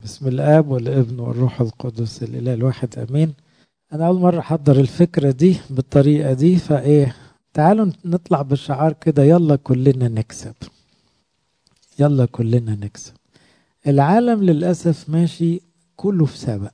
بسم الآب والابن والروح القدس الإله الواحد أمين أنا أول مرة أحضر الفكرة دي بالطريقة دي فإيه تعالوا نطلع بالشعار كده يلا كلنا نكسب يلا كلنا نكسب العالم للأسف ماشي كله في سبق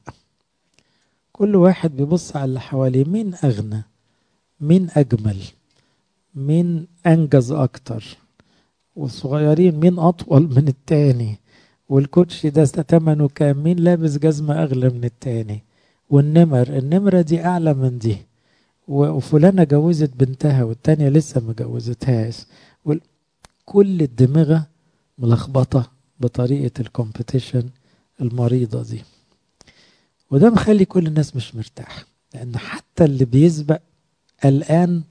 كل واحد بيبص على اللي حواليه مين أغنى مين أجمل مين أنجز أكتر والصغيرين مين أطول من التاني والكوتش ده ثمنه كام مين لابس جزمة أغلى من التاني والنمر النمرة دي أعلى من دي وفلانة جوزت بنتها والتانية لسه ما جوزتهاش كل الدماغة ملخبطة بطريقة الكومبيتيشن المريضة دي وده مخلي كل الناس مش مرتاح لأن حتى اللي بيسبق قلقان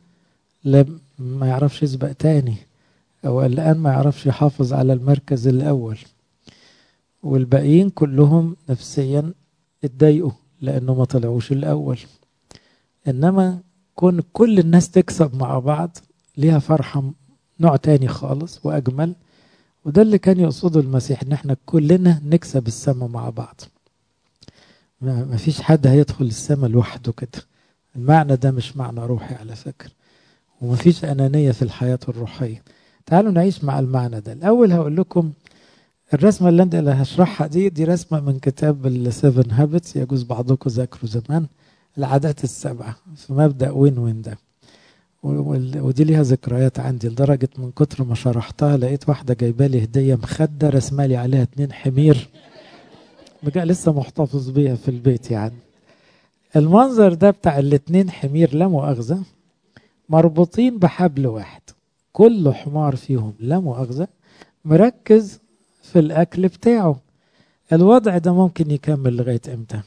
ما يعرفش يسبق تاني أو قلقان ما يعرفش يحافظ على المركز الأول والباقيين كلهم نفسيا اتضايقوا لأنه ما طلعوش الأول إنما كون كل الناس تكسب مع بعض ليها فرحة نوع تاني خالص وأجمل وده اللي كان يقصده المسيح إن احنا كلنا نكسب السماء مع بعض ما فيش حد هيدخل السماء لوحده كده المعنى ده مش معنى روحي على فكرة وما فيش أنانية في الحياة الروحية تعالوا نعيش مع المعنى ده الأول هقول لكم الرسمة اللي اللي هشرحها دي دي رسمة من كتاب السيفن هابتس يجوز بعضكم ذاكروا زمان العادات السبعة في مبدأ وين وين ده ودي ليها ذكريات عندي لدرجة من كتر ما شرحتها لقيت واحدة جايبة لي هدية مخدة رسمة لي عليها اتنين حمير بقى لسه محتفظ بيها في البيت يعني المنظر ده بتاع الاتنين حمير لا مؤاخذة مربوطين بحبل واحد كل حمار فيهم لا مؤاخذة مركز في الأكل بتاعه الوضع ده ممكن يكمل لغاية امتى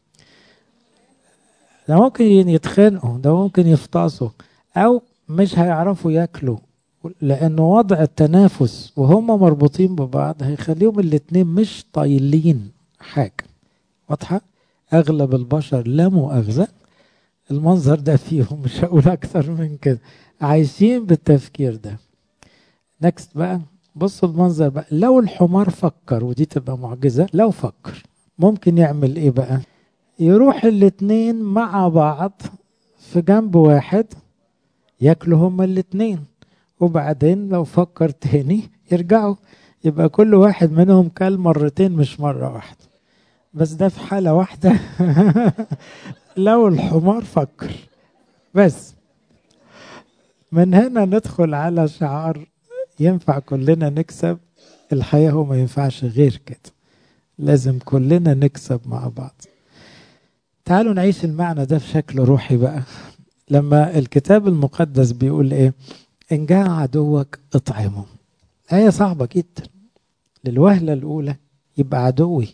ده ممكن يتخانقوا ده ممكن يفطسوا أو مش هيعرفوا ياكلوا لأنه وضع التنافس وهم مربوطين ببعض هيخليهم الاتنين مش طايلين حاجة واضحة أغلب البشر لا مؤاخذة المنظر ده فيهم مش هقول أكثر من كده عايشين بالتفكير ده نكست بقى بصوا المنظر بقى لو الحمار فكر ودي تبقى معجزة لو فكر ممكن يعمل ايه بقى يروح الاتنين مع بعض في جنب واحد ياكلوا هما الاتنين وبعدين لو فكر تاني يرجعوا يبقى كل واحد منهم كل مرتين مش مرة واحدة بس ده في حالة واحدة لو الحمار فكر بس من هنا ندخل على شعار ينفع كلنا نكسب الحياة هو ما ينفعش غير كده لازم كلنا نكسب مع بعض تعالوا نعيش المعنى ده في شكل روحي بقى لما الكتاب المقدس بيقول ايه ان جاء عدوك اطعمه آية صعبة جدا للوهلة الأولى يبقى عدوي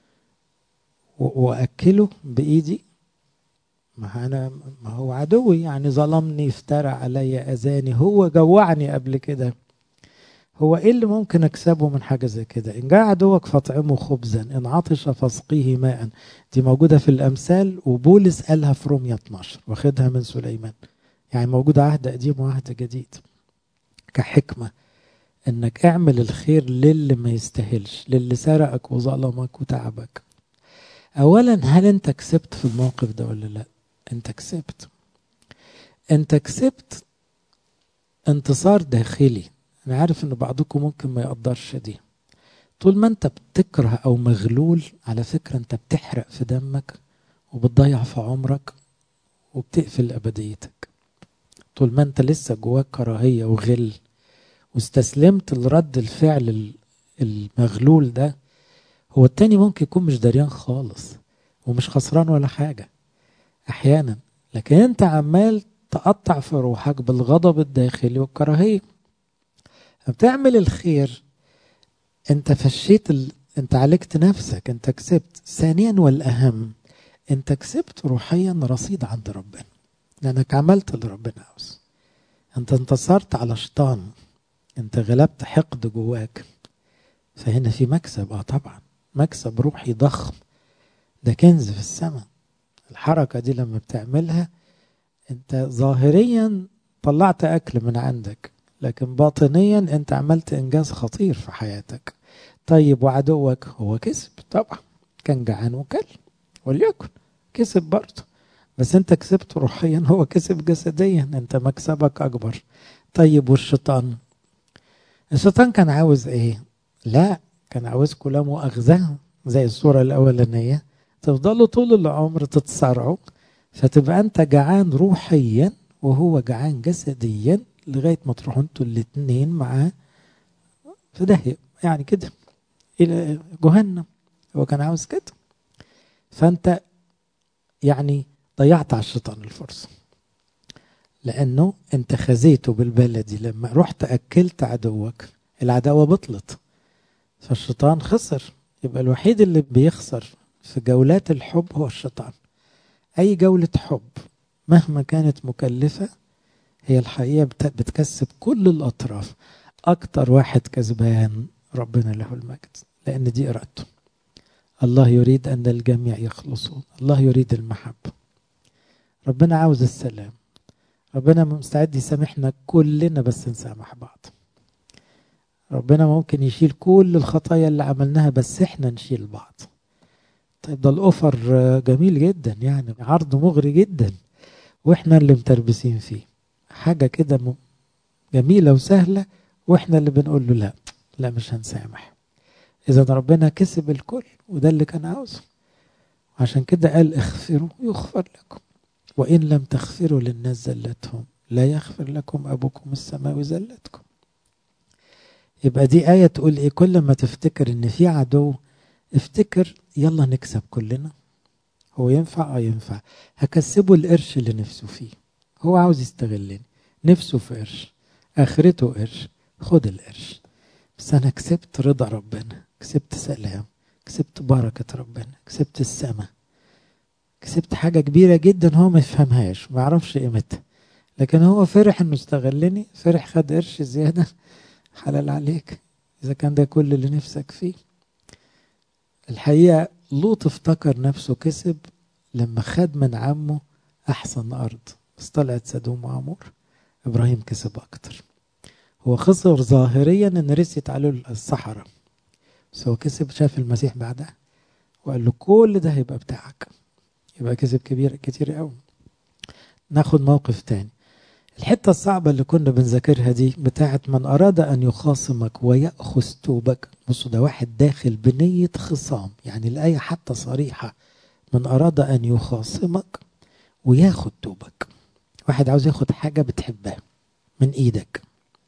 وأكله بإيدي ما أنا ما هو عدوي يعني ظلمني افترى علي أذاني هو جوعني قبل كده هو ايه اللي ممكن اكسبه من حاجه زي كده ان جاء عدوك فاطعمه خبزا ان عطش فاسقيه ماء دي موجوده في الامثال وبولس قالها في روميا 12 واخدها من سليمان يعني موجوده عهد قديم وعهد جديد كحكمه انك اعمل الخير للي ما يستاهلش للي سرقك وظلمك وتعبك اولا هل انت كسبت في الموقف ده ولا لا انت كسبت انت كسبت انتصار داخلي انا عارف ان بعضكم ممكن ما يقدرش دي طول ما انت بتكره او مغلول على فكرة انت بتحرق في دمك وبتضيع في عمرك وبتقفل ابديتك طول ما انت لسه جواك كراهية وغل واستسلمت لرد الفعل المغلول ده هو التاني ممكن يكون مش دريان خالص ومش خسران ولا حاجة احيانا لكن انت عمال تقطع في روحك بالغضب الداخلي والكراهيه بتعمل الخير انت فشيت ال... انت عالجت نفسك انت كسبت ثانيا والاهم انت كسبت روحيا رصيد عند ربنا لانك عملت اللي ربنا عاوز انت انتصرت على شيطان انت غلبت حقد جواك فهنا في مكسب اه طبعا مكسب روحي ضخم ده كنز في السماء الحركة دي لما بتعملها انت ظاهريا طلعت اكل من عندك لكن باطنيا انت عملت انجاز خطير في حياتك طيب وعدوك هو كسب طبعا كان جعان وكل وليكن كسب برضه بس انت كسبت روحيا هو كسب جسديا انت مكسبك اكبر طيب والشيطان الشيطان كان عاوز ايه لا كان عاوزكم لا مؤاخذة زي الصورة الأولانية تفضلوا طول العمر تتصارعوا فتبقى أنت جعان روحيا وهو جعان جسديا لغاية ما تروحوا انتوا الاتنين معاه في داهية يعني كده إلى جهنم هو كان عاوز كده فأنت يعني ضيعت على الشيطان الفرصة لأنه أنت خزيته بالبلدي لما رحت أكلت عدوك العداوة بطلت فالشيطان خسر يبقى الوحيد اللي بيخسر في جولات الحب هو الشيطان أي جولة حب مهما كانت مكلفة هي الحقيقة بتكسب كل الأطراف أكتر واحد كسبان ربنا له المجد لأن دي إرادته الله يريد أن الجميع يخلصون الله يريد المحبة ربنا عاوز السلام ربنا مستعد يسامحنا كلنا بس نسامح بعض ربنا ممكن يشيل كل الخطايا اللي عملناها بس احنا نشيل بعض طيب ده الاوفر جميل جدا يعني عرض مغري جدا واحنا اللي متربسين فيه حاجة كده جميلة وسهلة واحنا اللي بنقول له لا لا مش هنسامح اذا ربنا كسب الكل وده اللي كان عاوزه عشان كده قال اغفروا يغفر لكم وإن لم تغفروا للناس زلتهم لا يغفر لكم أبوكم السماوي زلتكم يبقى دي آية تقول إيه كل ما تفتكر إن في عدو افتكر يلا نكسب كلنا هو ينفع اه ينفع هكسبه القرش اللي نفسه فيه هو عاوز يستغلني نفسه في قرش اخرته قرش خد القرش بس انا كسبت رضا ربنا كسبت سلام كسبت بركة ربنا كسبت السماء كسبت حاجة كبيرة جدا هو ما يفهمهاش ما يعرفش قيمتها لكن هو فرح انه استغلني فرح خد قرش زيادة حلال عليك اذا كان ده كل اللي نفسك فيه الحقيقة لوط افتكر نفسه كسب لما خد من عمه احسن ارض بس طلعت سدوم وعمور ابراهيم كسب اكتر هو خسر ظاهريا ان رست عليه الصحراء بس هو كسب شاف المسيح بعدها وقال له كل ده هيبقى بتاعك يبقى كسب كبير كتير قوي ناخد موقف تاني الحتة الصعبة اللي كنا بنذاكرها دي بتاعت من أراد أن يخاصمك ويأخذ توبك بصوا ده واحد داخل بنية خصام يعني الآية حتى صريحة من أراد أن يخاصمك وياخد توبك واحد عاوز ياخد حاجة بتحبها من إيدك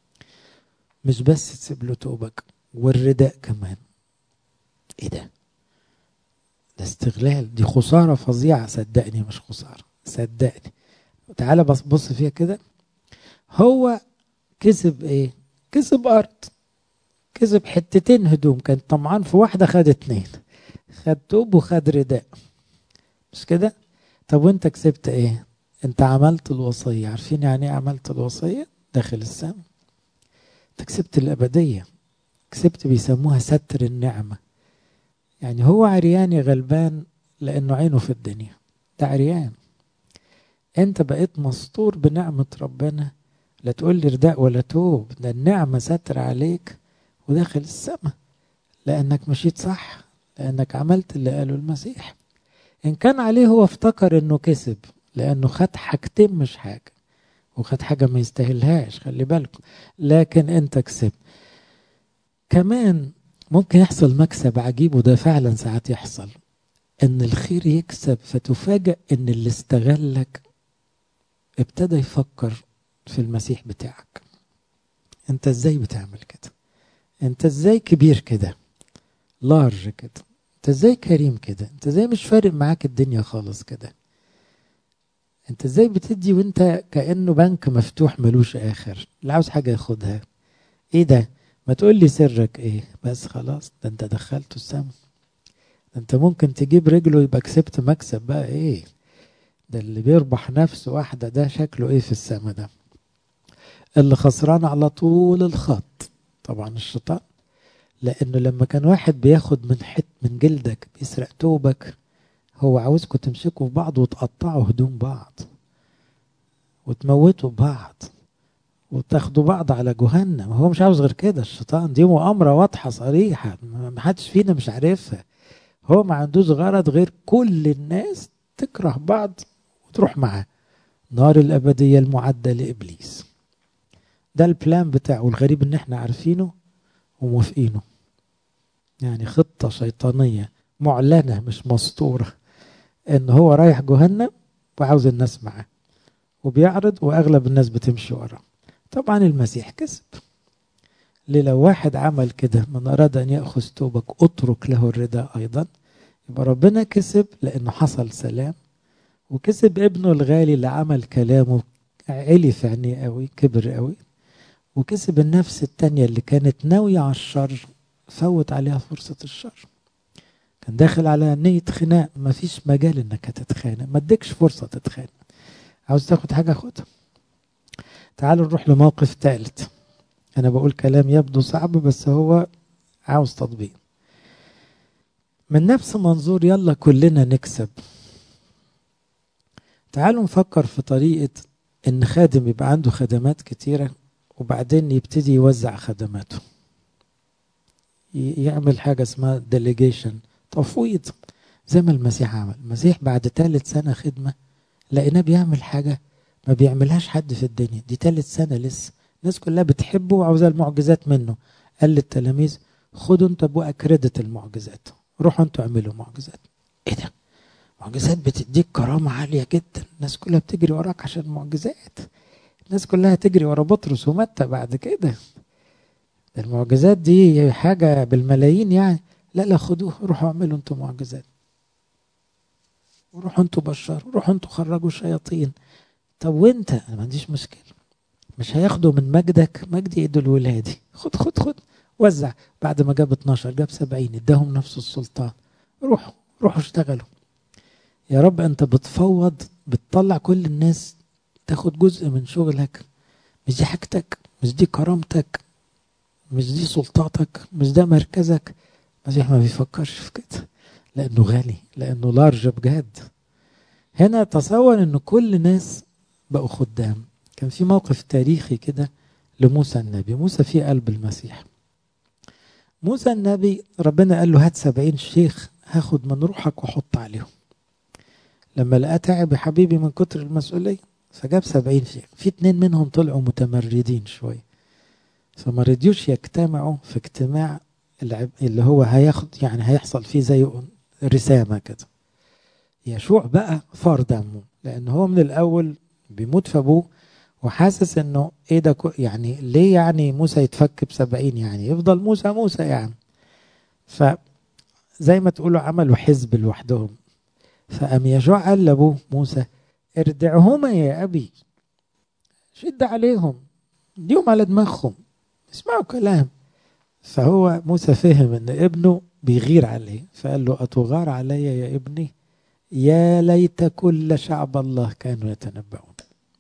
مش بس تسيب له توبك والرداء كمان إيه ده ده استغلال دي خسارة فظيعة صدقني مش خسارة صدقني تعالى بص بص فيها كده هو كسب ايه كسب ارض كسب حتتين هدوم كان طمعان في واحدة خد اتنين خد توب وخد رداء مش كده طب وانت كسبت ايه انت عملت الوصية عارفين يعني ايه عملت الوصية داخل السماء انت كسبت الابدية كسبت بيسموها ستر النعمة يعني هو عريان غلبان لانه عينه في الدنيا ده عريان انت بقيت مستور بنعمة ربنا لا تقول لي رداء ولا توب ده النعمة ستر عليك وداخل السماء لأنك مشيت صح لأنك عملت اللي قاله المسيح إن كان عليه هو افتكر إنه كسب لأنه خد حاجتين مش حاجة وخد حاجة ما يستاهلهاش خلي بالكم لكن أنت كسبت كمان ممكن يحصل مكسب عجيب وده فعلا ساعات يحصل ان الخير يكسب فتفاجأ ان اللي استغلك ابتدى يفكر في المسيح بتاعك انت ازاي بتعمل كده انت ازاي كبير كده لارج كده انت ازاي كريم كده انت ازاي مش فارق معاك الدنيا خالص كده انت ازاي بتدي وانت كأنه بنك مفتوح ملوش اخر اللي عاوز حاجة ياخدها ايه ده ما تقول لي سرك ايه بس خلاص ده انت دخلته السما ده انت ممكن تجيب رجله يبقى كسبت مكسب بقى ايه ده اللي بيربح نفس واحدة ده شكله ايه في السما ده اللي خسران على طول الخط طبعا الشيطان لانه لما كان واحد بياخد من حت من جلدك بيسرق توبك هو عاوزكم تمسكوا في بعض وتقطعوا هدوم بعض وتموتوا بعض وتاخدوا بعض على جهنم هو مش عاوز غير كده الشيطان دي مؤامرة واضحة صريحة ما حدش فينا مش عارفها هو ما عندوش غرض غير كل الناس تكره بعض وتروح معاه نار الأبدية المعدة لإبليس ده البلان بتاعه الغريب ان احنا عارفينه وموافقينه يعني خطة شيطانية معلنة مش مسطورة ان هو رايح جهنم وعاوز الناس معاه وبيعرض واغلب الناس بتمشي وراه طبعا المسيح كسب ليه لو واحد عمل كده من اراد ان ياخذ توبك اترك له الرداء ايضا يبقى ربنا كسب لانه حصل سلام وكسب ابنه الغالي اللي عمل كلامه علي في عينيه قوي كبر قوي وكسب النفس التانية اللي كانت ناوية على الشر فوت عليها فرصة الشر كان داخل على نية خناق مفيش مجال انك تتخانق ما اديكش فرصة تتخانق عاوز تاخد حاجة خدها تعالوا نروح لموقف ثالث انا بقول كلام يبدو صعب بس هو عاوز تطبيق من نفس منظور يلا كلنا نكسب تعالوا نفكر في طريقة ان خادم يبقى عنده خدمات كتيرة وبعدين يبتدي يوزع خدماته يعمل حاجة اسمها ديليجيشن تفويض زي ما المسيح عمل المسيح بعد ثالث سنة خدمة لقيناه بيعمل حاجة ما بيعملهاش حد في الدنيا دي ثالث سنة لسه الناس كلها بتحبه وعاوزة المعجزات منه قال للتلاميذ خدوا انتوا ابقوا اكريدت المعجزات روحوا انتوا اعملوا معجزات ايه ده معجزات بتديك كرامة عالية جدا الناس كلها بتجري وراك عشان معجزات الناس كلها تجري ورا بطرس ومتى بعد كده المعجزات دي حاجة بالملايين يعني لا لا خدوه روحوا اعملوا انتوا معجزات وروحوا انتوا بشروا روحوا انتوا خرجوا شياطين طب وانت انا ما عنديش مشكلة مش هياخدوا من مجدك مجد يدوا لولادي خد خد خد وزع بعد ما جاب 12 جاب 70 اداهم نفس السلطان روحوا روحوا اشتغلوا يا رب انت بتفوض بتطلع كل الناس تاخد جزء من شغلك مش دي حاجتك مش دي كرامتك مش دي سلطاتك مش ده مركزك المسيح ما بيفكرش في كده لانه غالي لانه لارج بجد هنا تصور ان كل الناس بقوا خدام كان في موقف تاريخي كده لموسى النبي موسى في قلب المسيح موسى النبي ربنا قال له هات سبعين شيخ هاخد من روحك وحط عليهم لما لقى تعب يا حبيبي من كتر المسؤولية فجاب سبعين شيخ في اتنين منهم طلعوا متمردين شوية فما رضيوش يجتمعوا في اجتماع اللي هو هياخد يعني هيحصل فيه زي رسامة كده يشوع بقى فار دمه لأن هو من الأول بيموت في أبوه وحاسس إنه إيه ده يعني ليه يعني موسى يتفك بسبعين يعني يفضل موسى موسى يعني فزي ما تقولوا عملوا حزب لوحدهم فقام يشوع قال لأبوه موسى اردعهما يا أبي شد عليهم ديهم على دماغهم اسمعوا كلام فهو موسى فهم ان ابنه بيغير عليه فقال له أتغار علي يا ابني يا ليت كل شعب الله كانوا يتنبؤون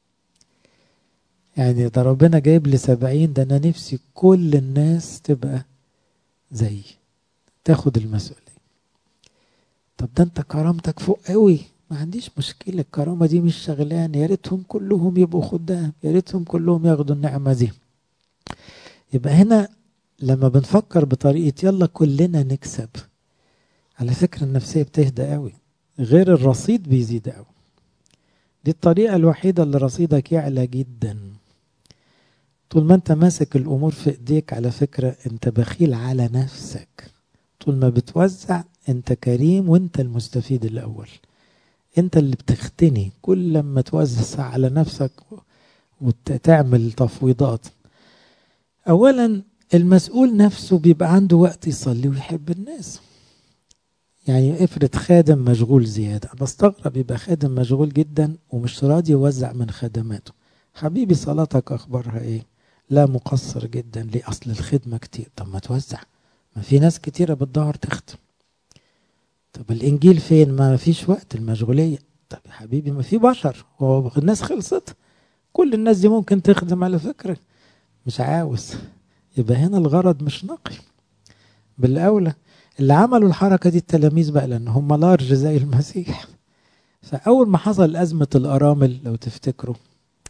يعني ده ربنا جايب لي سبعين ده أنا نفسي كل الناس تبقى زي تاخد المسؤولية طب ده انت كرامتك فوق قوي ما عنديش مشكلة الكرامة دي مش شغلان يا ريتهم كلهم يبقوا خدام يا ريتهم كلهم ياخدوا النعمة دي يبقى هنا لما بنفكر بطريقة يلا كلنا نكسب على فكرة النفسية بتهدى قوي غير الرصيد بيزيد قوي دي الطريقة الوحيدة اللي رصيدك يعلى جدا طول ما انت ماسك الامور في ايديك على فكرة انت بخيل على نفسك طول ما بتوزع انت كريم وانت المستفيد الاول انت اللي بتختني كل لما توزع على نفسك وتعمل تفويضات اولا المسؤول نفسه بيبقى عنده وقت يصلي ويحب الناس يعني افرض خادم مشغول زيادة بستغرب يبقى خادم مشغول جدا ومش راضي يوزع من خدماته حبيبي صلاتك اخبارها ايه لا مقصر جدا ليه اصل الخدمة كتير طب ما توزع ما في ناس كتيرة بتدور تخدم طب الانجيل فين ما فيش وقت المشغولية طب يا حبيبي ما في بشر هو الناس خلصت كل الناس دي ممكن تخدم على فكرة مش عاوز يبقى هنا الغرض مش نقي بالأولى اللي عملوا الحركة دي التلاميذ بقى لأن هم لارج زي المسيح فأول ما حصل أزمة الأرامل لو تفتكروا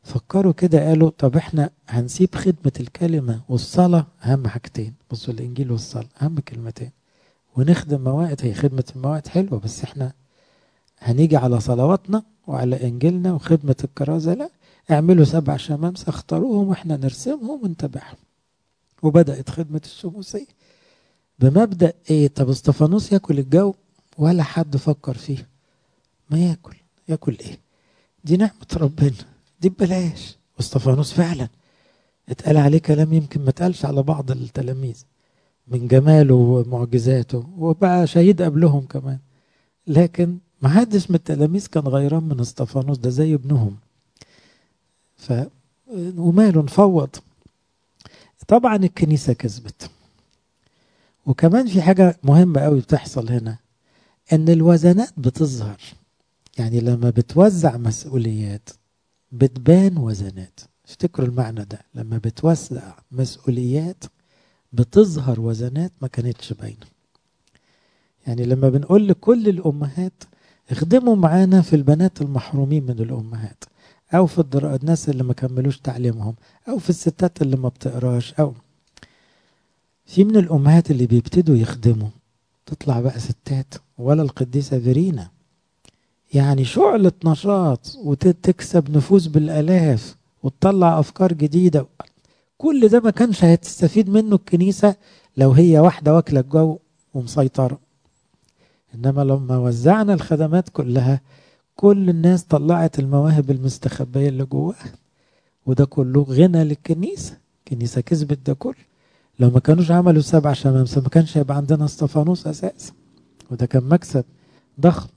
فكروا كده قالوا طب احنا هنسيب خدمة الكلمة والصلاة أهم حاجتين بصوا الإنجيل والصلاة أهم كلمتين ونخدم موائد هي خدمة الموائد حلوة بس احنا هنيجي على صلواتنا وعلى إنجيلنا وخدمة الكرازة لا اعملوا سبع شمامسة اختاروهم واحنا نرسمهم ونتابعهم وبدأت خدمة الشموسية بمبدأ ايه طب استفانوس ياكل الجو ولا حد فكر فيه ما ياكل ياكل ايه دي نعمة ربنا دي ببلاش واستفانوس فعلا اتقال عليه كلام يمكن ما اتقالش على بعض التلاميذ من جماله ومعجزاته وبقى شهيد قبلهم كمان لكن ما حدش من التلاميذ كان غيران من استفانوس ده زي ابنهم ف وماله نفوض طبعا الكنيسة كسبت وكمان في حاجة مهمة قوي بتحصل هنا ان الوزنات بتظهر يعني لما بتوزع مسؤوليات بتبان وزنات افتكروا المعنى ده لما بتوزع مسؤوليات بتظهر وزنات ما كانتش باينه يعني لما بنقول لكل الامهات اخدموا معانا في البنات المحرومين من الامهات او في الناس اللي ما كملوش تعليمهم او في الستات اللي ما بتقراش او في من الامهات اللي بيبتدوا يخدموا تطلع بقى ستات ولا القديسه فيرينا يعني شعلة نشاط وتكسب نفوس بالآلاف وتطلع أفكار جديدة كل ده ما كانش هتستفيد منه الكنيسة لو هي واحدة واكلة الجو ومسيطرة إنما لما وزعنا الخدمات كلها كل الناس طلعت المواهب المستخبية اللي جواها وده كله غنى للكنيسة الكنيسة كسبت ده كله لو ما كانوش عملوا سبع شمامسة ما كانش هيبقى عندنا استفانوس أساسا وده كان مكسب ضخم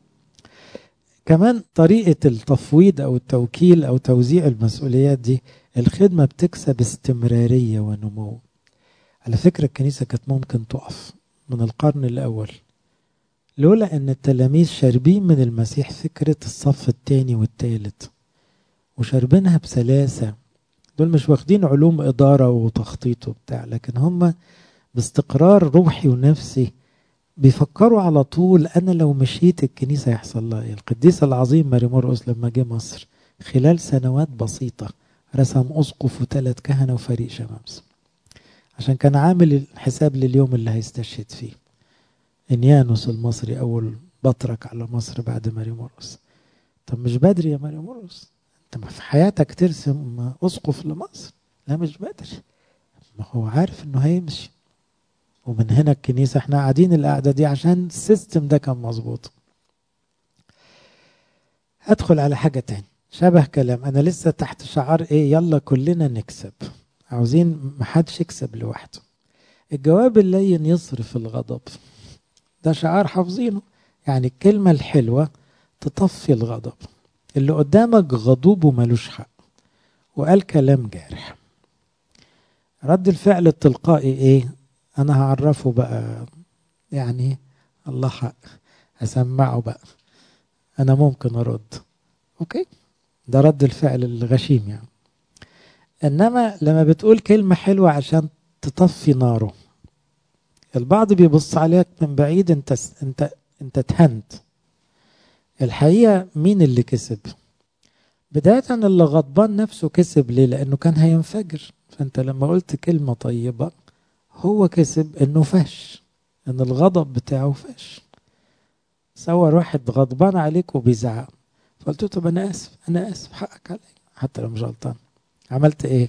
كمان طريقة التفويض أو التوكيل أو توزيع المسؤوليات دي الخدمة بتكسب استمرارية ونمو على فكرة الكنيسة كانت ممكن تقف من القرن الأول لولا أن التلاميذ شاربين من المسيح فكرة الصف الثاني والثالث وشاربينها بسلاسة دول مش واخدين علوم إدارة وتخطيط وبتاع لكن هم باستقرار روحي ونفسي بيفكروا على طول انا لو مشيت الكنيسه يحصل لها ايه القديس العظيم ماري مرقس لما جه مصر خلال سنوات بسيطه رسم اسقف وثلاث كهنه وفريق شمامسه عشان كان عامل الحساب لليوم اللي هيستشهد فيه انيانوس المصري اول بطرك على مصر بعد ماري مرقس طب مش بدري يا ماري مرقس انت في حياتك ترسم اسقف لمصر لا مش بدري ما هو عارف انه هيمشي ومن هنا الكنيسة احنا قاعدين القعدة دي عشان السيستم ده كان مظبوط هدخل على حاجة تاني شبه كلام انا لسه تحت شعار ايه يلا كلنا نكسب عاوزين محدش يكسب لوحده الجواب اللين يصرف الغضب ده شعار حافظينه يعني الكلمة الحلوة تطفي الغضب اللي قدامك غضوب وملوش حق وقال كلام جارح رد الفعل التلقائي ايه انا هعرفه بقى يعني الله حق هسمعه بقى انا ممكن ارد اوكي ده رد الفعل الغشيم يعني انما لما بتقول كلمة حلوة عشان تطفي ناره البعض بيبص عليك من بعيد انت انت انت اتهنت الحقيقة مين اللي كسب بداية اللي غضبان نفسه كسب ليه لانه كان هينفجر فانت لما قلت كلمة طيبة هو كسب انه فش ان الغضب بتاعه فش صور واحد غضبان عليك وبيزعق فقلت له طب انا اسف انا اسف حقك علي حتى لو مش غلطان عملت ايه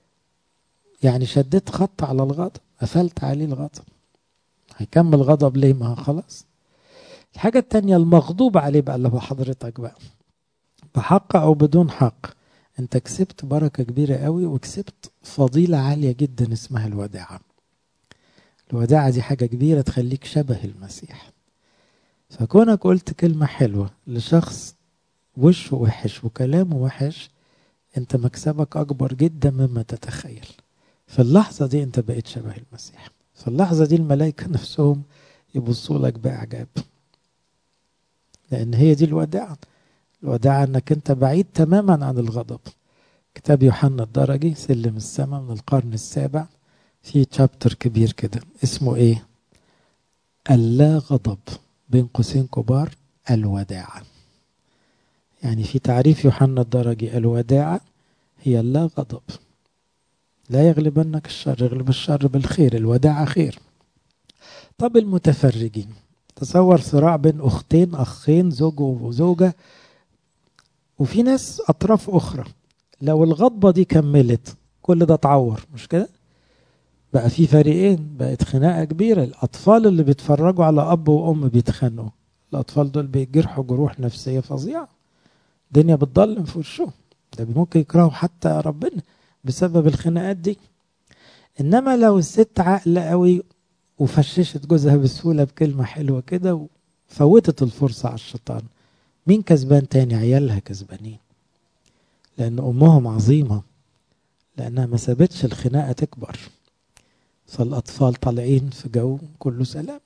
يعني شديت خط على الغضب قفلت عليه الغضب هيكمل غضب ليه ما خلاص الحاجة التانية المغضوب عليه بقى اللي هو حضرتك بقى بحق او بدون حق انت كسبت بركة كبيرة قوي وكسبت فضيلة عالية جدا اسمها الوداعة الوداعة دي حاجة كبيرة تخليك شبه المسيح فكونك قلت كلمة حلوة لشخص وشه وحش وكلامه وحش انت مكسبك اكبر جدا مما تتخيل في اللحظة دي انت بقيت شبه المسيح في اللحظة دي الملائكة نفسهم يبصوا لك بإعجاب لأن هي دي الوداعة الوداعة انك انت بعيد تماما عن الغضب كتاب يوحنا الدرجي سلم السماء من القرن السابع في تشابتر كبير كده اسمه ايه اللا غضب بين قوسين كبار الوداعة يعني في تعريف يوحنا الدرجي الوداعة هي لا غضب لا يغلبنك الشر يغلب الشر بالخير الوداع خير طب المتفرجين تصور صراع بين أختين أخين زوج وزوجة وفي ناس أطراف أخرى لو الغضبة دي كملت كل ده اتعور مش كده بقى في فريقين بقت خناقة كبيرة الأطفال اللي بيتفرجوا على أب وأم بيتخانقوا الأطفال دول بيجرحوا جروح نفسية فظيعة الدنيا بتضلم في وشهم ده ممكن يكرهوا حتى ربنا بسبب الخناقات دي إنما لو الست عاقلة قوي وفششت جوزها بسهولة بكلمة حلوة كده وفوتت الفرصة على الشيطان مين كسبان تاني عيالها كسبانين لأن أمهم عظيمة لأنها ما سابتش الخناقة تكبر فالأطفال طالعين في جو كله سلام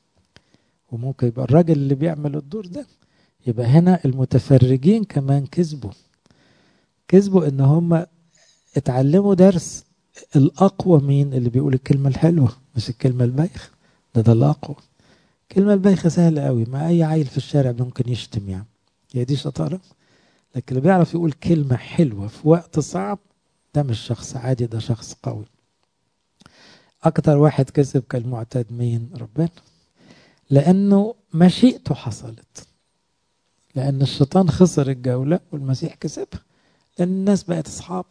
وممكن يبقى الراجل اللي بيعمل الدور ده يبقى هنا المتفرجين كمان كسبوا كسبوا ان هم اتعلموا درس الاقوى مين اللي بيقول الكلمه الحلوه مش الكلمه البايخه ده ده الاقوى الكلمه البايخه سهله قوي ما اي عيل في الشارع ممكن يشتم يعني هي دي شطاره لكن اللي بيعرف يقول كلمه حلوه في وقت صعب ده مش شخص عادي ده شخص قوي اكتر واحد كسب كالمعتاد مين ربنا لانه مشيئته حصلت لان الشيطان خسر الجوله والمسيح كسبها لان الناس بقت اصحاب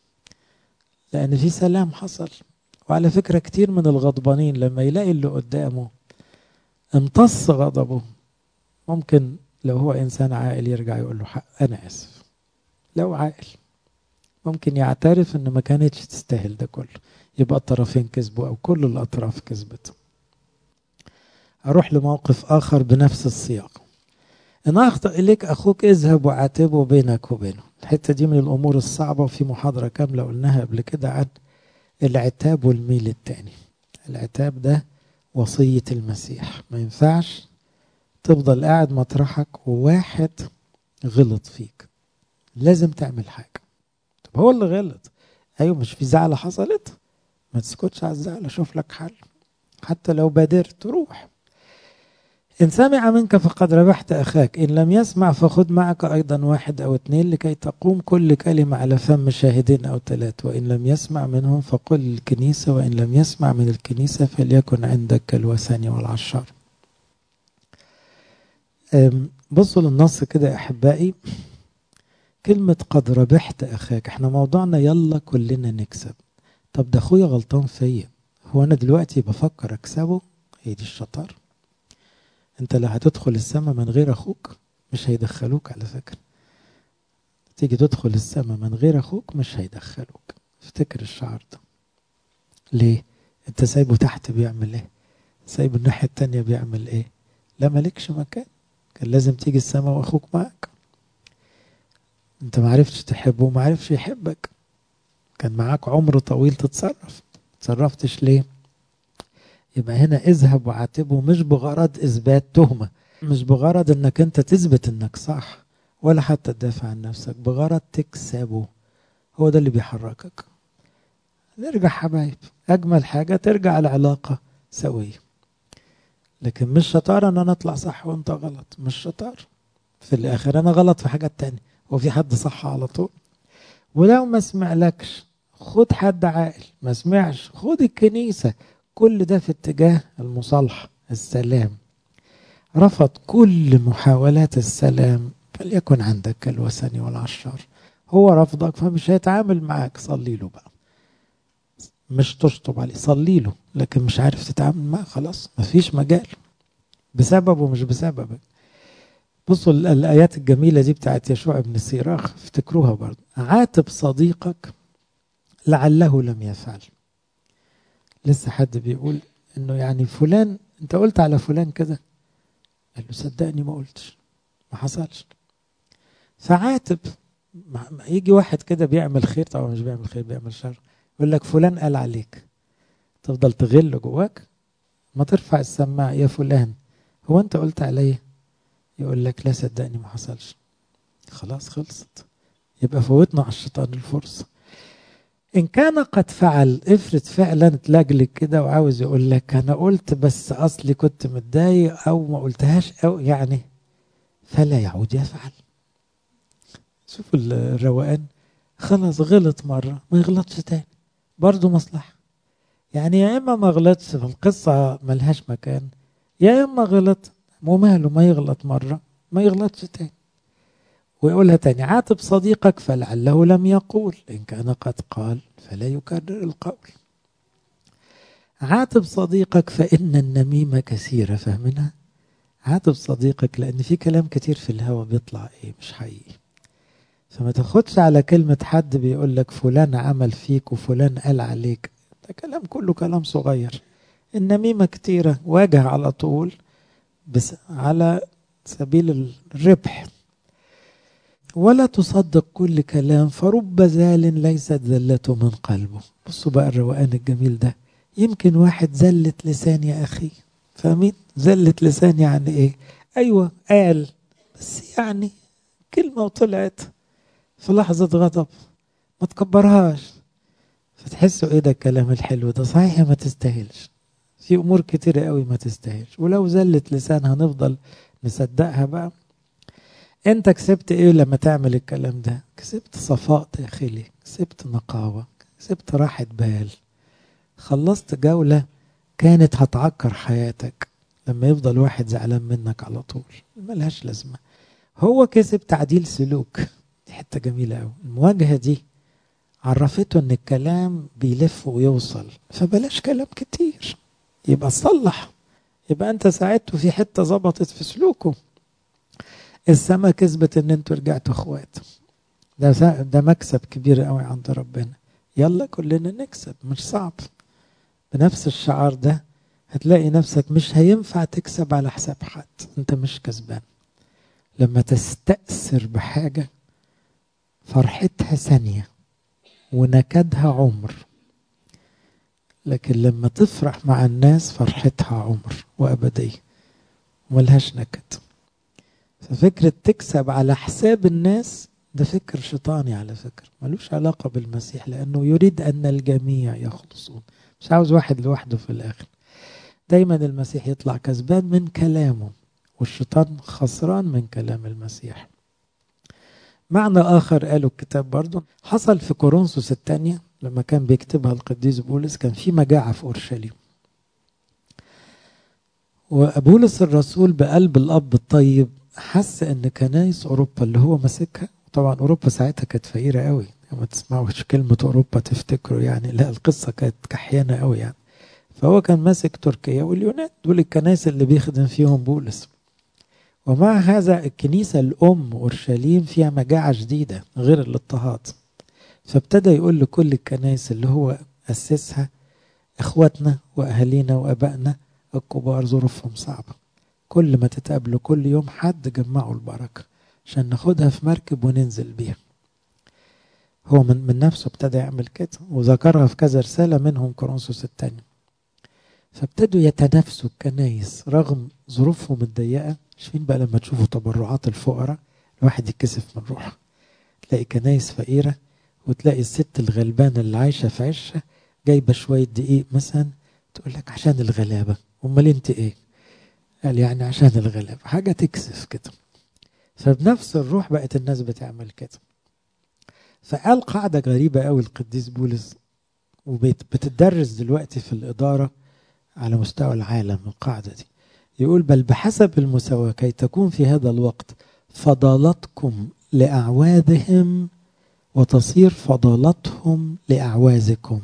لان في سلام حصل وعلى فكره كتير من الغضبانين لما يلاقي اللي قدامه امتص غضبه ممكن لو هو انسان عاقل يرجع يقول له حق انا اسف لو عاقل ممكن يعترف ان ما كانتش تستاهل ده كله يبقى الطرفين كسبوا او كل الاطراف كسبت اروح لموقف اخر بنفس السياق ان اخطا اليك اخوك اذهب وعاتبه بينك وبينه الحته دي من الامور الصعبه وفي محاضره كامله قلناها قبل كده عن العتاب والميل التاني العتاب ده وصيه المسيح ما ينفعش تفضل قاعد مطرحك وواحد غلط فيك لازم تعمل حاجه طب هو اللي غلط ايوه مش في زعله حصلت ما تسكتش على الزعل شوف لك حل حتى لو بادرت تروح إن سمع منك فقد ربحت أخاك إن لم يسمع فخذ معك أيضا واحد أو اثنين لكي تقوم كل كلمة على فم شاهدين أو ثلاث وإن لم يسمع منهم فقل الكنيسة وإن لم يسمع من الكنيسة فليكن عندك الوثني والعشار بصوا للنص كده يا أحبائي كلمة قد ربحت أخاك احنا موضوعنا يلا كلنا نكسب طب ده أخويا غلطان فيا هو أنا دلوقتي بفكر أكسبه هي دي الشطارة انت لا هتدخل السماء من غير اخوك مش هيدخلوك على فكرة تيجي تدخل السماء من غير اخوك مش هيدخلوك افتكر الشعار ده ليه انت سايبه تحت بيعمل ايه سايبه الناحية التانية بيعمل ايه لا مالكش مكان كان لازم تيجي السماء واخوك معك انت معرفتش تحبه ومعرفش يحبك كان معاك عمر طويل تتصرف تصرفتش ليه يبقى هنا اذهب وعاتبه مش بغرض اثبات تهمه مش بغرض انك انت تثبت انك صح ولا حتى تدافع عن نفسك بغرض تكسبه هو ده اللي بيحركك نرجع حبايب اجمل حاجه ترجع العلاقه سويه لكن مش شطاره ان انا اطلع صح وانت غلط مش شطار في الاخر انا غلط في حاجات تانية هو في حد صح على طول ولو ما سمعلكش خد حد عاقل ما سمعش خد الكنيسه كل ده في اتجاه المصالحة السلام رفض كل محاولات السلام فليكن عندك الوثني والعشار هو رفضك فمش هيتعامل معاك صلي له بقى مش تشطب عليه صلي له لكن مش عارف تتعامل معاه خلاص مفيش مجال بسببه مش بسببك بصوا الآيات الجميلة دي بتاعت يشوع بن سيراخ افتكروها برضه عاتب صديقك لعله لم يفعل لسه حد بيقول انه يعني فلان انت قلت على فلان كده قال له صدقني ما قلتش ما حصلش فعاتب ما يجي واحد كده بيعمل خير طبعا مش بيعمل خير بيعمل شر يقول لك فلان قال عليك تفضل تغل جواك ما ترفع السماعة يا فلان هو انت قلت عليا يقول لك لا صدقني ما حصلش خلاص خلصت يبقى فوتنا على الشيطان الفرصه إن كان قد فعل افرض فعلا اتلجلج كده وعاوز يقول لك أنا قلت بس أصلي كنت متضايق أو ما قلتهاش أو يعني فلا يعود يفعل شوفوا الروقان خلاص غلط مرة ما يغلطش تاني برضه مصلحة يعني يا إما ما غلطش في القصة ملهاش مكان يا إما غلط وماله ما يغلط مرة ما يغلطش تاني ويقولها تاني عاتب صديقك فلعله لم يقول إن كان قد قال فلا يكرر القول عاتب صديقك فإن النميمة كثيرة فاهمينها عاتب صديقك لأن في كلام كتير في الهوا بيطلع إيه مش حقيقي فما تاخدش على كلمة حد بيقول لك فلان عمل فيك وفلان قال عليك ده كلام كله كلام صغير النميمة كتيرة واجه على طول بس على سبيل الربح ولا تصدق كل كلام فرب زال ليست زلته من قلبه بصوا بقى الروقان الجميل ده يمكن واحد زلة لسان يا أخي فاهمين زلة لسان يعني إيه أيوة قال بس يعني كلمة وطلعت في لحظة غضب ما تكبرهاش فتحسوا ايه ده الكلام الحلو ده صحيح ما تستاهلش في امور كتيرة قوي ما تستاهلش ولو زلت لسان هنفضل نصدقها بقى انت كسبت ايه لما تعمل الكلام ده كسبت صفاء داخلي كسبت نقاوة كسبت راحة بال خلصت جولة كانت هتعكر حياتك لما يفضل واحد زعلان منك على طول ملهاش لازمة هو كسب تعديل سلوك دي حتة جميلة قوي المواجهة دي عرفته ان الكلام بيلف ويوصل فبلاش كلام كتير يبقى صلح يبقى انت ساعدته في حتة ظبطت في سلوكه السما كسبت ان انتوا رجعتوا اخوات ده ده مكسب كبير قوي عند ربنا يلا كلنا نكسب مش صعب بنفس الشعار ده هتلاقي نفسك مش هينفع تكسب على حساب حد انت مش كسبان لما تستأثر بحاجة فرحتها ثانية ونكدها عمر لكن لما تفرح مع الناس فرحتها عمر وأبدية وملهاش نكد ففكرة تكسب على حساب الناس ده فكر شيطاني على فكرة ملوش علاقة بالمسيح لأنه يريد أن الجميع يخلصون مش عاوز واحد لوحده في الآخر دايما المسيح يطلع كسبان من كلامه والشيطان خسران من كلام المسيح معنى آخر قاله الكتاب برضه حصل في كورنثوس الثانية لما كان بيكتبها القديس بولس كان في مجاعة في أورشليم وبولس الرسول بقلب الأب الطيب حس ان كنايس اوروبا اللي هو ماسكها طبعا اوروبا ساعتها كانت فقيره قوي ما تسمعوش كلمه اوروبا تفتكروا يعني لا القصه كانت كحيانه قوي يعني فهو كان ماسك تركيا واليونان دول الكنائس اللي بيخدم فيهم بولس ومع هذا الكنيسه الام اورشليم فيها مجاعه شديده غير الاضطهاد فابتدى يقول لكل الكنائس اللي هو اسسها اخواتنا واهالينا وابائنا الكبار ظروفهم صعبه كل ما تتقابلوا كل يوم حد جمعوا البركة عشان ناخدها في مركب وننزل بيها هو من, من نفسه ابتدى يعمل كده وذكرها في كذا رسالة منهم كورنثوس الثاني فابتدوا يتنافسوا الكنايس رغم ظروفهم الضيقة شايفين بقى لما تشوفوا تبرعات الفقراء الواحد يتكسف من روحه تلاقي كنايس فقيرة وتلاقي الست الغلبانة اللي عايشة في عشة جايبة شوية دقيق مثلا تقول لك عشان الغلابة امال انت ايه قال يعني عشان الغلب حاجة تكسف كده فبنفس الروح بقت الناس بتعمل كده فقال قاعدة غريبة قوي القديس بولس وبتدرس دلوقتي في الإدارة على مستوى العالم القاعدة دي يقول بل بحسب المساواة كي تكون في هذا الوقت فضالتكم لأعواذهم وتصير فضالتهم لأعوازكم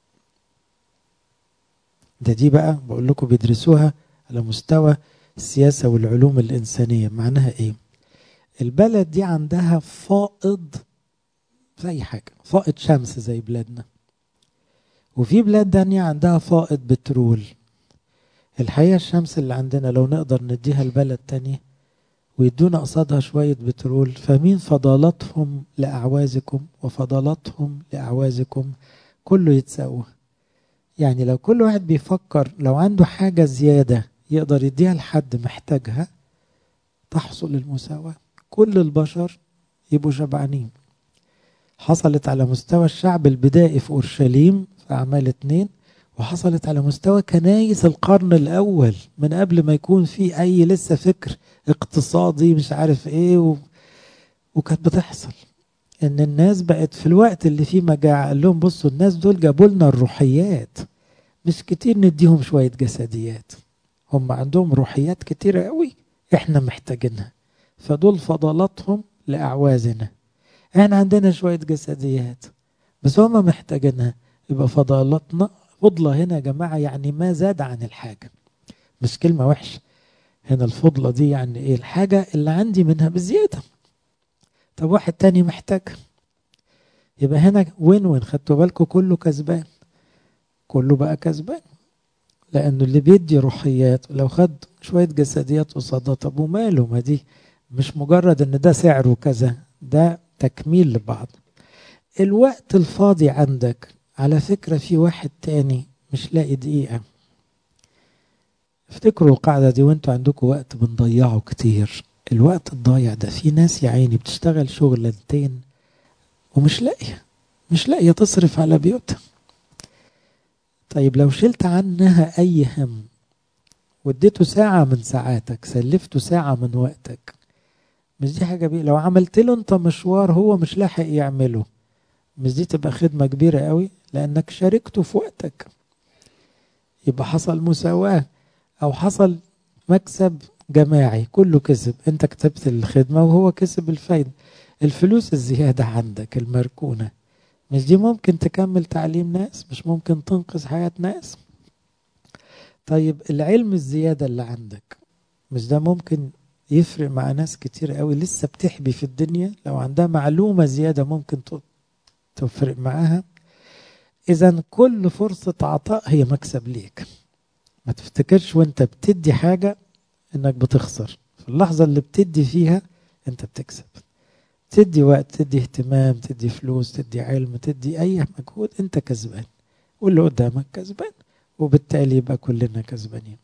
ده دي بقى بقول لكم بيدرسوها على مستوى السياسة والعلوم الإنسانية معناها إيه البلد دي عندها فائض في أي حاجة فائض شمس زي بلادنا وفي بلاد تانية عندها فائض بترول الحقيقة الشمس اللي عندنا لو نقدر نديها لبلد تانية ويدونا قصادها شوية بترول فمين فضلاتهم لأعوازكم وفضلاتهم لأعوازكم كله يتساوى يعني لو كل واحد بيفكر لو عنده حاجة زيادة يقدر يديها لحد محتاجها تحصل المساواة كل البشر يبقوا شبعانين حصلت على مستوى الشعب البدائي في أورشليم في أعمال اتنين وحصلت على مستوى كنايس القرن الأول من قبل ما يكون في أي لسه فكر اقتصادي مش عارف إيه و... وكانت بتحصل ان الناس بقت في الوقت اللي فيه مجاعة قال لهم بصوا الناس دول جابوا لنا الروحيات مش كتير نديهم شوية جسديات هم عندهم روحيات كتيرة قوي احنا محتاجينها فدول فضلاتهم لأعوازنا احنا عندنا شوية جسديات بس هم محتاجينها يبقى فضلاتنا فضلة هنا يا جماعة يعني ما زاد عن الحاجة مش كلمة وحشة هنا الفضلة دي يعني ايه الحاجة اللي عندي منها بزيادة طب واحد تاني محتاج يبقى هنا وين وين خدتوا بالكم كله كسبان كله بقى كسبان لانه اللي بيدي روحيات لو خد شويه جسديات قصادها طب وماله ما دي مش مجرد ان ده سعره كذا ده تكميل لبعض الوقت الفاضي عندك على فكرة في واحد تاني مش لاقي دقيقة افتكروا القاعدة دي وانتوا عندكم وقت بنضيعه كتير الوقت الضايع ده في ناس يا عيني بتشتغل شغلتين ومش لاقية مش لاقية تصرف على بيوتها طيب لو شلت عنها أي هم واديته ساعة من ساعاتك سلفته ساعة من وقتك مش دي حاجة بيه لو عملت له انت مشوار هو مش لاحق يعمله مش دي تبقى خدمة كبيرة قوي لأنك شاركته في وقتك يبقى حصل مساواة أو حصل مكسب جماعي كله كسب انت كسبت الخدمة وهو كسب الفايدة الفلوس الزيادة عندك المركونة مش دي ممكن تكمل تعليم ناس مش ممكن تنقذ حياة ناس طيب العلم الزيادة اللي عندك مش ده ممكن يفرق مع ناس كتير قوي لسه بتحبي في الدنيا لو عندها معلومة زيادة ممكن تفرق معاها إذا كل فرصة عطاء هي مكسب ليك ما تفتكرش وانت بتدي حاجة انك بتخسر في اللحظة اللي بتدي فيها انت بتكسب تدي وقت تدي اهتمام تدي فلوس تدي علم تدي اي مجهود انت كسبان واللي قدامك كسبان وبالتالي يبقى كلنا كسبانين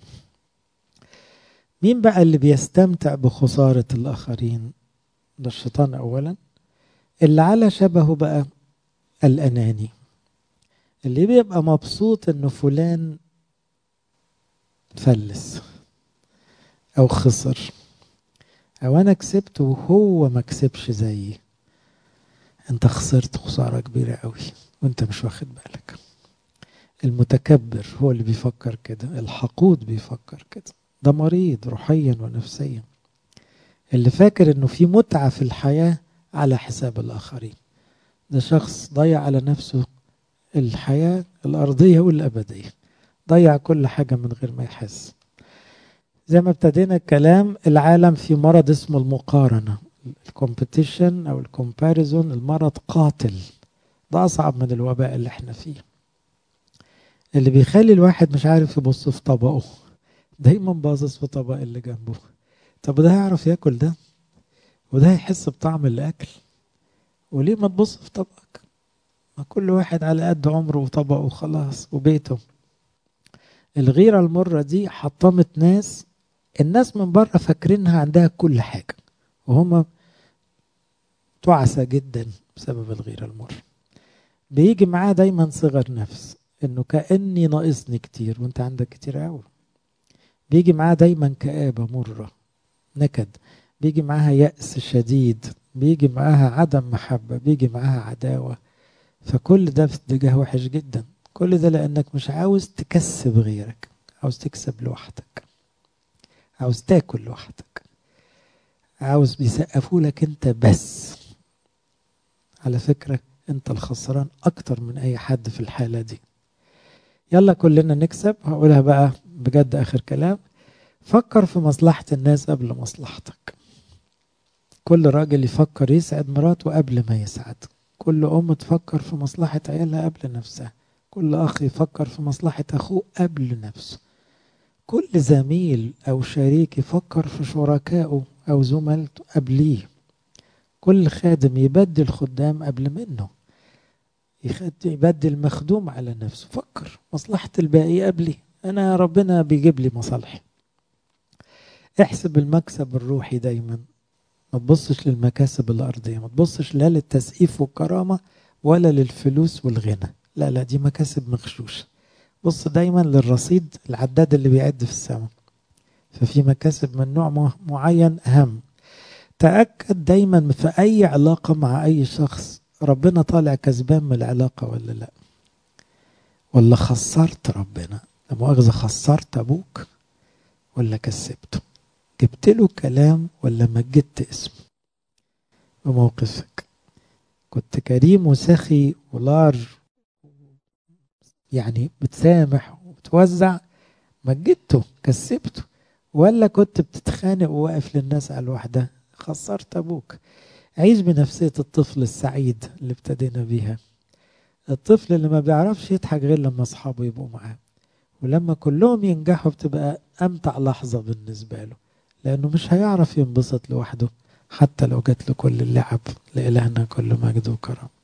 مين بقى اللي بيستمتع بخسارة الآخرين ده الشيطان أولا اللي على شبهه بقى الأناني اللي بيبقى مبسوط إنه فلان فلس أو خسر أو أنا كسبت وهو ما كسبش زيي أنت خسرت خسارة كبيرة قوي وأنت مش واخد بالك المتكبر هو اللي بيفكر كده الحقود بيفكر كده ده مريض روحيا ونفسيا اللي فاكر انه في متعة في الحياة على حساب الآخرين ده شخص ضيع على نفسه الحياة الأرضية والأبدية ضيع كل حاجة من غير ما يحس زي ما ابتدينا الكلام العالم في مرض اسمه المقارنة الكومبيتيشن أو الكومباريزون المرض قاتل ده أصعب من الوباء اللي احنا فيه اللي بيخلي الواحد مش عارف يبص في طبقه دايما باصص في طبق اللي جنبه طب ده هيعرف ياكل ده وده هيحس بطعم الاكل وليه ما تبص في طبقك ما كل واحد على قد عمره وطبقه وخلاص وبيته الغيرة المرة دي حطمت ناس الناس من بره فاكرينها عندها كل حاجة وهم تعسى جدا بسبب الغيرة المرة بيجي معاه دايما صغر نفس انه كأني ناقصني كتير وانت عندك كتير قوي بيجي معاه دايما كآبة مرة نكد بيجي معاها يأس شديد بيجي معاها عدم محبة بيجي معاها عداوة فكل ده في اتجاه وحش جدا كل ده لأنك مش عاوز تكسب غيرك عاوز تكسب لوحدك عاوز تاكل لوحدك عاوز بيسقفوا لك انت بس على فكرة انت الخسران اكتر من اي حد في الحالة دي يلا كلنا نكسب هقولها بقى بجد اخر كلام فكر في مصلحة الناس قبل مصلحتك كل راجل يفكر يسعد مراته قبل ما يسعد كل ام تفكر في مصلحة عيالها قبل نفسها كل اخ يفكر في مصلحة اخوه قبل نفسه كل زميل او شريك يفكر في شركائه او زملته قبليه كل خادم يبدل خدام قبل منه يبدل مخدوم على نفسه فكر مصلحة الباقي قبلي أنا ربنا بيجيب لي مصالحي احسب المكسب الروحي دايما ما تبصش للمكاسب الأرضية ما تبصش لا للتسقيف والكرامة ولا للفلوس والغنى لا لا دي مكاسب مغشوشة بص دايما للرصيد العداد اللي بيعد في السماء ففي مكاسب من نوع معين أهم تأكد دايما في أي علاقة مع أي شخص ربنا طالع كسبان من العلاقة ولا لا ولا خسرت ربنا لا مؤاخذة خسرت أبوك ولا كسبته جبت له كلام ولا مجدت اسمه بموقفك كنت كريم وسخي ولار يعني بتسامح وبتوزع مجدته كسبته ولا كنت بتتخانق وواقف للناس على الوحدة خسرت أبوك عيش بنفسية الطفل السعيد اللي ابتدينا بيها الطفل اللي ما بيعرفش يضحك غير لما أصحابه يبقوا معاه ولما كلهم ينجحوا بتبقى أمتع لحظة بالنسبة له لأنه مش هيعرف ينبسط لوحده حتى لو جات له كل اللعب لإلهنا كل مجد وكرم